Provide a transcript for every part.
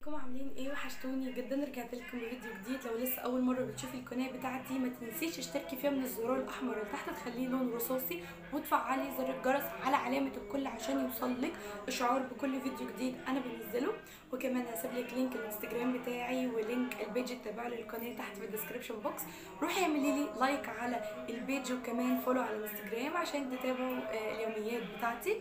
ازيكم عاملين ايه وحشتوني جدا رجعت لكم بفيديو جديد لو لسه اول مره بتشوفي القناه بتاعتي ما تنسيش اشتركي فيها من الزرار الاحمر اللي تحت تخليه لون رصاصي وتفعلي زر الجرس على علامه الكل عشان يوصلك اشعار بكل فيديو جديد انا بنزله وكمان هسيب لك لينك الانستجرام بتاعي ولينك البيج التابع للقناه تحت في الديسكربشن بوكس روحي اعملي لي لايك على البيج وكمان فولو على الانستجرام عشان تتابعوا آه، اليوميات بتاعتي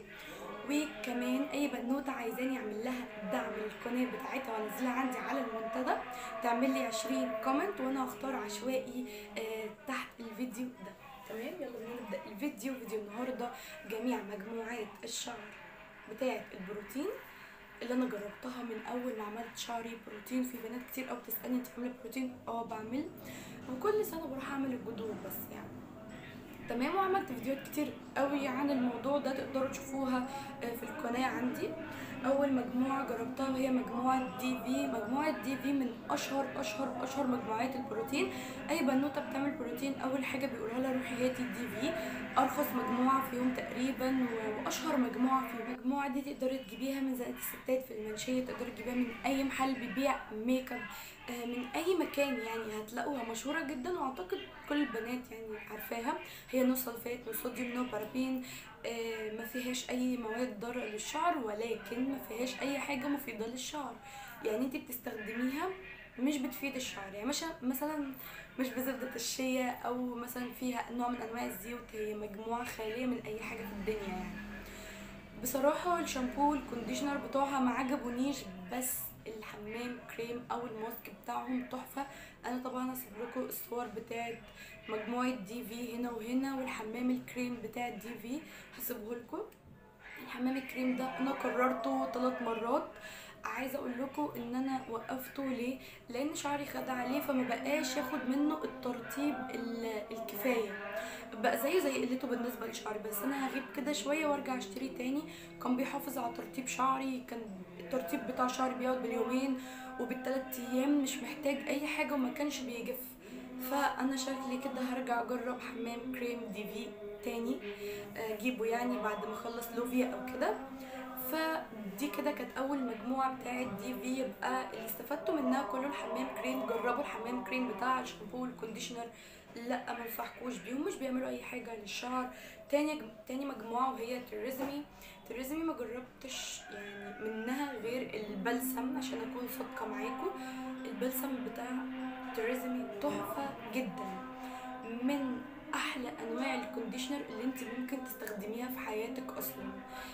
وكمان اي بنوته عايزاني اعمل لها دعم للقناه بتاعتها وانزلها عندي على المنتدى تعمل لي 20 كومنت وانا هختار عشوائي آه تحت الفيديو ده تمام يلا بينا نبدا الفيديو فيديو النهارده جميع مجموعات الشعر بتاعه البروتين اللي انا جربتها من اول ما عملت شعري بروتين في بنات كتير قوي بتسالني انت عامله بروتين اه بعمل وكل سنه بروح اعمل الجذور بس يعني تمام وعملت فيديوهات كتير قوي عن الموضوع ده تقدروا تشوفوها آه، في القناه عندي اول مجموعه جربتها وهي مجموعه دي في مجموعه دي في من اشهر اشهر اشهر مجموعات البروتين اي بنوته بتعمل بروتين اول حاجه بيقولها لها روحي هاتي دي في ارخص مجموعه فيهم تقريبا و- واشهر مجموعه فيهم المجموعه دي تقدري تجيبيها من زنقه الستات في المنشيه تقدري تجيبيها من اي محل بيبيع ميك اب آه، من اي مكان يعني هتلاقوها مشهوره جدا واعتقد كل البنات يعني عارفاها هي نو سلفات نو صوديوم نو بارابين آه، ما فيهاش اي مواد ضاره للشعر ولكن ما فيهاش اي حاجه مفيده للشعر يعني انت بتستخدميها مش بتفيد الشعر يعني مش مثلا مش بزبدة الشيا او مثلا فيها نوع من انواع الزيوت هي مجموعة خالية من اي حاجة في الدنيا يعني بصراحة الشامبو والكونديشنر بتوعها ما عجبونيش بس الحمام كريم او الماسك بتاعهم تحفة انا طبعا هسيب لكم الصور بتاعت مجموعة دي في هنا وهنا والحمام الكريم بتاع دي في هسيبه لكم الحمام الكريم ده انا قررته ثلاث مرات عايزه اقول لكم ان انا وقفته ليه لان شعري خد عليه فما بقاش ياخد منه الترطيب ال- الكفايه بقى زيه زي قلته بالنسبه لشعري بس انا هغيب كده شويه وارجع اشتري تاني كان بيحافظ على ترطيب شعري كان الترطيب بتاع شعري بيقعد باليومين وبالثلاث ايام مش محتاج اي حاجه وما كانش بيجف فانا شكلي كده هرجع اجرب حمام كريم دي في تاني آه، اجيبه يعني بعد ما اخلص لوفيا او كده فدي كده كانت اول مجموعه بتاعت دي في يبقى اللي استفدتوا منها كله الحمام كريم جربوا الحمام كريم بتاع الشامبو والكونديشنر لا ما انصحكوش بيهم مش بيعملوا اي حاجه للشعر تاني تاني مجموعه وهي تريزمي تريزمي ما جربتش يعني منها غير البلسم عشان اكون صادقه معاكم البلسم بتاع تريزمي تحفه جدا من احلى انواع الكونديشنر اللي انت ممكن تستخدميها في حياتك اصلا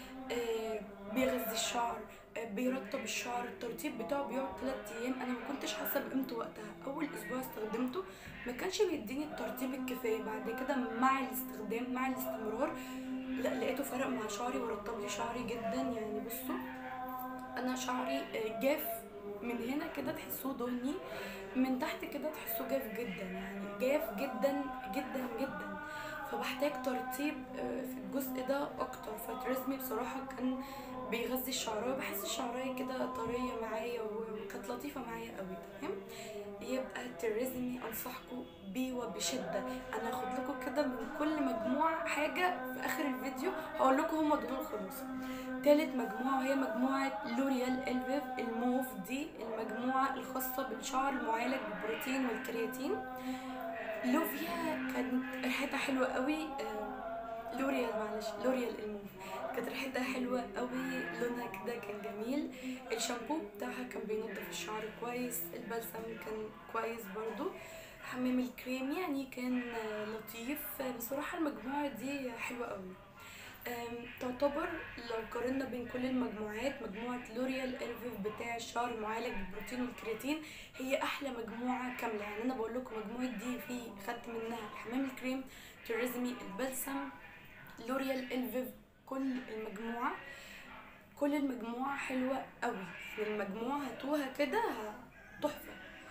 آه بيغذي الشعر آه بيرطب الشعر الترطيب بتاعه بيقعد 3 ايام انا ما كنتش حاسه بقيمته وقتها اول اسبوع استخدمته ما كانش بيديني الترطيب الكفايه بعد كده مع الاستخدام مع الاستمرار لا لقيته فرق مع شعري ورطب لي شعري جدا يعني بصوا انا شعري آه، جاف من هنا كده تحسوه دهني من تحت كده تحسوه جاف جدا يعني جاف جدا جدا جدا فبحتاج ترطيب آه، في الجزء ده اكتر فترسمي بصراحه كان بيغذي الشعرايه بحس الشعرايه كده طريه معايا وكانت لطيفه معايا قوي تمام يبقى تريزمي انصحكم بيه وبشده انا هاخد لكم كده من كل مجموعه حاجه في اخر الفيديو هقول لكم هم دول الخلاصه تالت مجموعة وهي مجموعة لوريال الفيف الموف دي المجموعة الخاصة بالشعر المعالج بالبروتين والكرياتين لوفيا كانت ريحتها حلوة قوي آه، لوريال معلش لوريال الموف كانت ريحتها حلوة قوي لونها كده كان جميل الشامبو بتاعها كان بينضف الشعر كويس البلسم كان كويس برضو حمام الكريم يعني كان آه، لطيف آه، بصراحة المجموعة دي حلوة قوي أم، تعتبر لو قارنا بين كل المجموعات مجموعة لوريال الفيف بتاع الشعر المعالج بالبروتين والكرياتين هي أحلى مجموعة كاملة يعني أنا بقول لكم مجموعة دي في خدت منها الحمام الكريم توريزمي البلسم لوريال الفيف كل المجموعة كل المجموعة حلوة قوي يعني المجموعة هاتوها كده ه- تحفة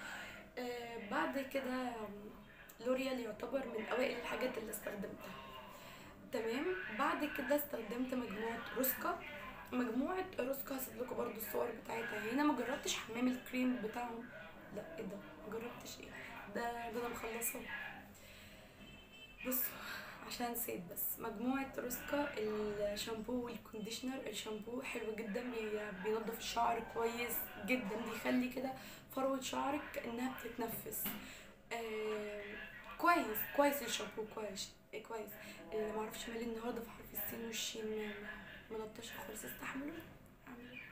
آه بعد كده لوريال يعتبر من أوائل الحاجات اللي استخدمتها تمام بعد كده استخدمت مجموعة روسكا مجموعة روسكا هسيب لكم برضو الصور بتاعتها هنا ما جربتش حمام الكريم بتاعهم لا ايه ده ما جربتش ايه ده ده انا مخلصه بصوا عشان نسيت بس مجموعة روسكا الشامبو والكونديشنر الشامبو حلو جدا بي- بينضف الشعر كويس جدا بيخلي كده فروة شعرك كأنها بتتنفس آه كويس كويس الشامبو كويس كويس اللي معرفش مالي النهارده في حرف السين والشين ما- ما- ملطشة خالص استحملوا اعمل إيه؟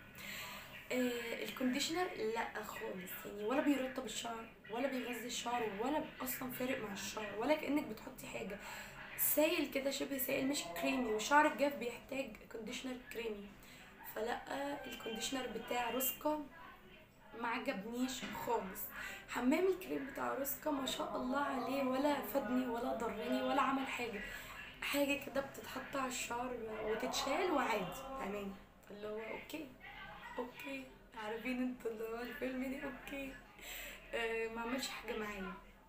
آه الكونديشنر لا خالص يعني ولا بيرطب الشعر ولا بيغذي الشعر ولا اصلا فارق مع الشعر ولا كانك بتحطي حاجه سائل كده شبه سائل مش كريمي والشعر الجاف بيحتاج كونديشنر كريمي فلا الكونديشنر بتاع روسكا ما عجبنيش خالص حمام الكريم بتاع روسكا ما شاء الله عليه ولا فادني ولا ضرني ولا عمل حاجه حاجه كده بتتحط على الشعر وتتشال وعادي تمام اللي هو اوكي اوكي عارفين انتوا اللي هو الفيلم دي اوكي آه ما عملش حاجه معايا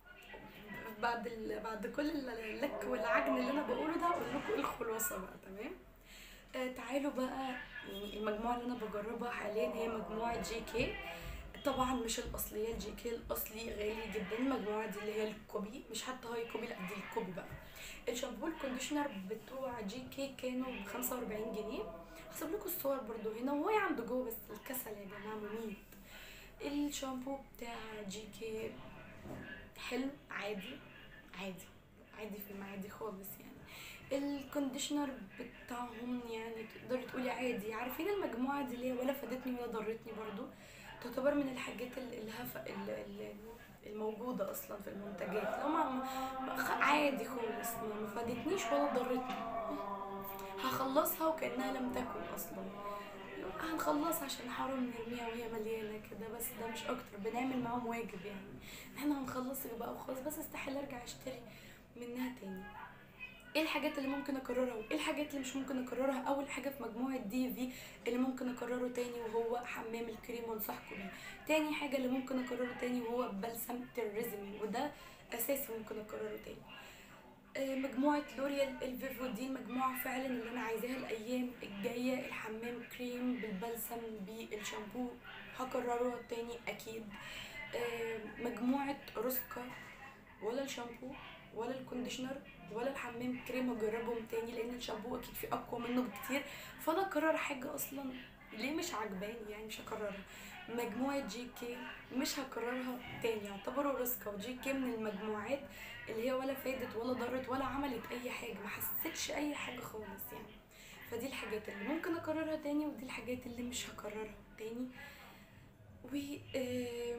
بعد ال... بعد كل اللك والعجن اللي انا بقوله ده اقول لكم ايه الخلاصه بقى تمام آه تعالوا بقى يعني المجموعه اللي انا بجربها حاليا هي مجموعه جي كي طبعا مش الاصليه الجي كي الاصلي غالي جدا المجموعه دي اللي هي الكوبي مش حتى هاي كوبي لا دي الكوبي بقى الشامبو الكونديشنر بتوع جي كي كانوا ب 45 جنيه هسيب لكم الصور برضو هنا وهو عنده جوه بس الكسل يا جماعه مميت الشامبو بتاع جي كي حلو عادي عادي عادي في المعادي خالص يعني الكونديشنر بتاعهم يعني تقدري تقولي عادي عارفين المجموعه دي اللي هي ولا فادتني ولا ضرتني برضو تعتبر من الحاجات ال- الهفا ال- ال- الموجوده اصلا في المنتجات لو ما ما- خ- عادي خالص ما ما فادتنيش ولا ضرتني هخلصها وكانها لم تكن اصلا هنخلصها عشان حرام نرميها وهي مليانه كده بس ده مش اكتر بنعمل معاهم واجب يعني احنا هنخلصك بقى وخلاص بس استحيل ارجع اشتري منها تاني ايه الحاجات اللي ممكن اكررها وايه الحاجات اللي مش ممكن اكررها اول حاجه في مجموعه دي في اللي ممكن اكرره تاني وهو حمام الكريم وانصحكم بيه تاني حاجه اللي ممكن اكرره تاني وهو بلسم تيريزمي وده اساسي ممكن اكرره تاني آه، مجموعة لوريال الفيفو دي المجموعة فعلا اللي أنا عايزاها الأيام الجاية الحمام كريم بالبلسم بالشامبو هكرره تاني أكيد آه، مجموعة روسكا ولا الشامبو ولا الكونديشنر ولا الحمام كريم هجربهم تاني لأن الشامبو أكيد في أقوى منه بكتير فأنا أكرر حاجة أصلا ليه مش عجباني يعني مش هكررها مجموعة جي كي مش هكررها تاني يعتبروا روسكا وجي كي من المجموعات اللي هي ولا فادت ولا ضرت ولا عملت اي حاجه ما حسيتش اي حاجه خالص يعني فدي الحاجات اللي ممكن اكررها تاني ودي الحاجات اللي مش هكررها تاني و آه،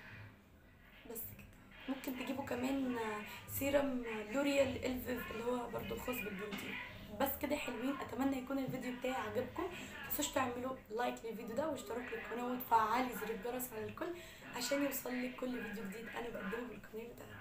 بس كده ممكن تجيبوا كمان سيرم لوريال الفيف اللي هو برضو خاص بالبروتين بس كده حلوين اتمنى يكون الفيديو بتاعي عجبكم متنسوش تعملوا لايك للفيديو ده واشتراك للقناه وتفعلي زر الجرس على الكل عشان يوصل لك كل فيديو جديد انا بقدمه بالقناه بتاعتي